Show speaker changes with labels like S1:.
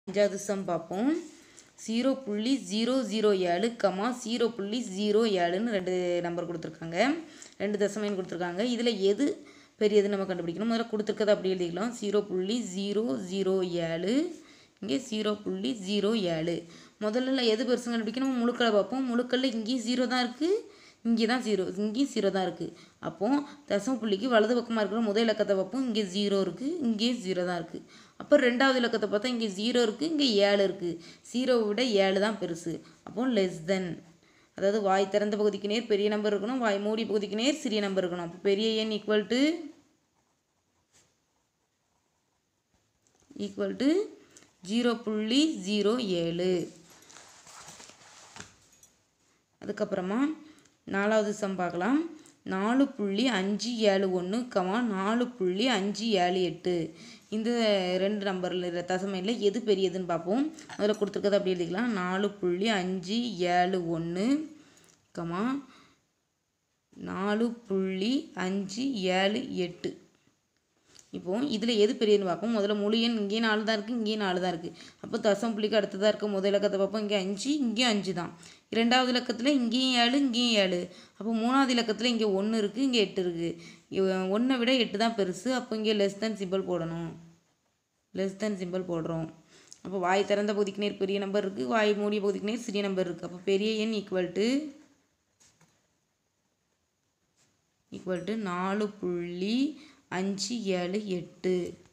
S1: அஞ்சாவது சம் பார்ப்போம் ஜீரோ புள்ளி ஜீரோ ஜீரோ ஏழு கமா ஜீரோ புள்ளி ஜீரோ ஏழுன்னு ரெண்டு நம்பர் கொடுத்துருக்காங்க ரெண்டு தசம எண் கொடுத்துருக்காங்க இதில் எது பெரியதுன்னு நம்ம கண்டுபிடிக்கணும் முதல்ல கொடுத்துருக்கதை அப்படி எழுதிக்கலாம் ஜீரோ புள்ளி ஜீரோ ஜீரோ ஏழு இங்கே ஜீரோ புள்ளி ஜீரோ ஏழு முதல்ல எது பெருசுன்னு கண்டுபிடிக்கணும் முழுக்களை பார்ப்போம் முழுக்களில் இங்கேயும் ஜீரோ தான் இருக்குது இங்கே தான் ஜீரோ இங்கேயும் ஜீரோ தான் இருக்குது அப்போது தசம புள்ளிக்கு வலது பக்கமாக இருக்கிற முதல் இலக்கத்தை பார்ப்போம் இங்கே ஜீரோ இருக்குது இங்கேயும் ஜீரோ தான் இருக்குது அப்போ ரெண்டாவது இலக்கத்தை பார்த்தா இங்கே ஜீரோ இருக்குது இங்கே ஏழு இருக்குது ஜீரோவை விட ஏழு தான் பெருசு அப்போ லெஸ் தென் அதாவது வாய் திறந்த பகுதிக்கு நேர் பெரிய நம்பர் இருக்கணும் வாய் மூடி பகுதிக்கு நேர் சிறிய நம்பர் இருக்கணும் அப்போ பெரிய எண் equal to equal to zero புள்ளி ஜீரோ ஏழு அதுக்கப்புறமா நாலாவது சம் பார்க்கலாம் நாலு புள்ளி அஞ்சு ஏழு ஒன்று கமா நாலு புள்ளி அஞ்சு ஏழு எட்டு இந்த ரெண்டு நம்பரில் தசமையில் எது பெரியதுன்னு பார்ப்போம் அதில் கொடுத்துருக்கறது அப்படி எழுதிக்கலாம் நாலு புள்ளி அஞ்சு ஏழு ஒன்று கமா நாலு புள்ளி அஞ்சு ஏழு எட்டு இப்போ இதில் எது பெரியதுன்னு பார்ப்போம் முதல்ல முழு எண் இங்கேயும் நாலு தான் இருக்குது இங்கேயும் நாலு தான் இருக்குது அப்போ தசம் புள்ளிக்கு அடுத்ததாக இருக்க முதல் இலக்கத்தை பார்ப்போம் இங்கே அஞ்சு இங்கேயும் அஞ்சு தான் இரண்டாவது இலக்கத்தில் இங்கேயும் ஏழு இங்கேயும் ஏழு அப்போ மூணாவது இலக்கத்தில் இங்கே ஒன்று இருக்குது இங்கே எட்டு இருக்குது ஒன்றை விட எட்டு தான் பெருசு அப்போ இங்கே லெஸ் தென் சிம்பிள் போடணும் லெஸ் தென் சிம்பிள் போடுறோம் அப்போ வாய் திறந்த பகுதிக்கு நேர் பெரிய நம்பர் இருக்குது வாய் மூடிய பகுதிக்கு நேர் சிறிய நம்பர் இருக்குது அப்போ பெரிய எண் ஈக்குவல் டு ஈக்குவல் டு நாலு புள்ளி அஞ்சு ஏழு எட்டு